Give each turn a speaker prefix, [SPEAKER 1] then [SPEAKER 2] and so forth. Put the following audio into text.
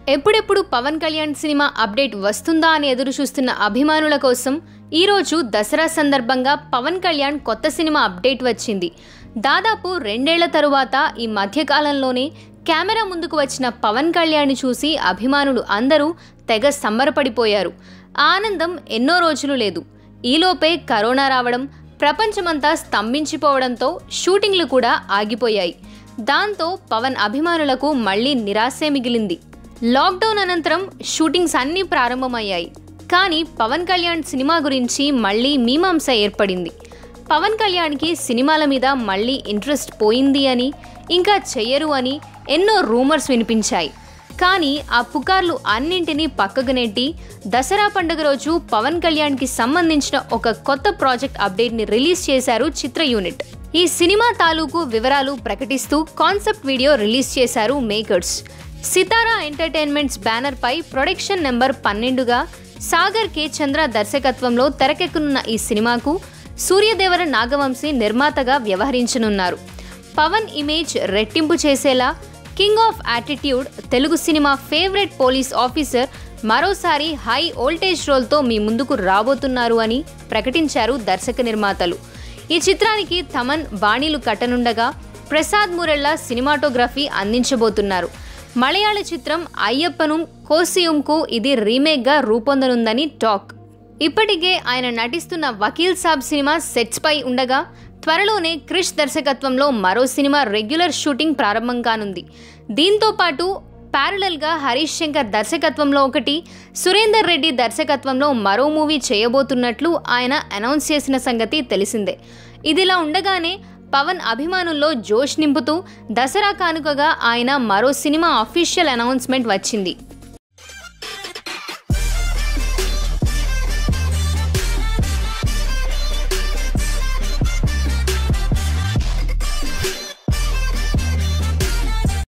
[SPEAKER 1] ఎప్పుడెప్పుడు Pawan Kalyan cinema update వస్తుందా అని ఎదురు చూస్తున్న అభిమానుల కోసం ఈరోజు దసరా సందర్భంగా పవన్ కళ్యాణ్ కొత్త సినిమా అప్డేట్ వచ్చింది దాదాపు రెండేళ్ల తరువాత ఈ మధ్యకాలంలోనే కెమెరా ముందుకు వచ్చిన పవన్ కళ్యాణ్ని చూసి అభిమానులు అందరూ తెగ సంబరపడిపోయారు ఆ ఆనందం ఎన్నో రోజులు లేదు ఈలోపే కరోనా రావడం ప్రపంచమంతా స్తంభించిపోవడంతో షూటింగ్లు కూడా ఆగిపోయాయి దాంతో పవన్ అభిమానులకు మళ్ళీ నిరాశే మిగిలింది లాక్డౌన్ అనంతరం షూటింగ్స్ అన్నీ ప్రారంభమయ్యాయి కానీ పవన్ కళ్యాణ్ సినిమా గురించి మళ్ళీ మీమాంస ఏర్పడింది పవన్ కళ్యాణ్కి సినిమాల మీద మళ్ళీ ఇంట్రెస్ట్ పోయింది అని ఇంకా చెయ్యరు అని ఎన్నో రూమర్స్ వినిపించాయి కానీ ఆ పుకార్లు అన్నింటినీ పక్కకు నెట్టి దసరా పండుగ రోజు పవన్ కళ్యాణ్కి సంబంధించిన ఒక కొత్త ప్రాజెక్ట్ అప్డేట్ని రిలీజ్ చేశారు చిత్ర యూనిట్ ఈ సినిమా తాలూకు వివరాలు ప్రకటిస్తూ కాన్సెప్ట్ వీడియో రిలీజ్ చేశారు మేకర్స్ సితారా ఎంటర్టైన్మెంట్స్ బ్యానర్పై ప్రొడక్షన్ నెంబర్ పన్నెండుగా సాగర్ కే చంద్ర దర్శకత్వంలో తెరకెక్కనున్న ఈ సినిమాకు సూర్యదేవర నాగవంశీ నిర్మాతగా వ్యవహరించనున్నారు పవన్ ఇమేజ్ రెట్టింపు చేసేలా king of attitude Telugu cinema favourite police officer మరోసారి హై ఓల్టేజ్ రోల్తో మీ ముందుకు రాబోతున్నారు అని ప్రకటించారు దర్శక నిర్మాతలు ఈ చిత్రానికి తమన్ బాణీలు కట్టనుండగా ప్రసాద్ మురెళ్ళ సినిమాటోగ్రఫీ అందించబోతున్నారు మలయాళ చిత్రం అయ్యప్పను కోసియంకు ఇది రీమేక్గా రూపొందనుందని టాక్ ఇప్పటికే ఆయన నటిస్తున్న వకీల్ సాబ్ సినిమా సెట్స్ పై ఉండగా త్వరలోనే క్రిష్ దర్శకత్వంలో మరో సినిమా రెగ్యులర్ షూటింగ్ ప్రారంభం కానుంది దీంతో పాటు ప్యారలల్గా హరీష్ శంకర్ దర్శకత్వంలో ఒకటి సురేందర్ రెడ్డి దర్శకత్వంలో మరో మూవీ చేయబోతున్నట్లు ఆయన అనౌన్స్ చేసిన సంగతి తెలిసిందే ఇదిలా ఉండగానే పవన్ అభిమానుల్లో జోష్ నింపుతూ దసరా కానుకగా ఆయన మరో సినిమా అఫీషియల్ అనౌన్స్మెంట్ వచ్చింది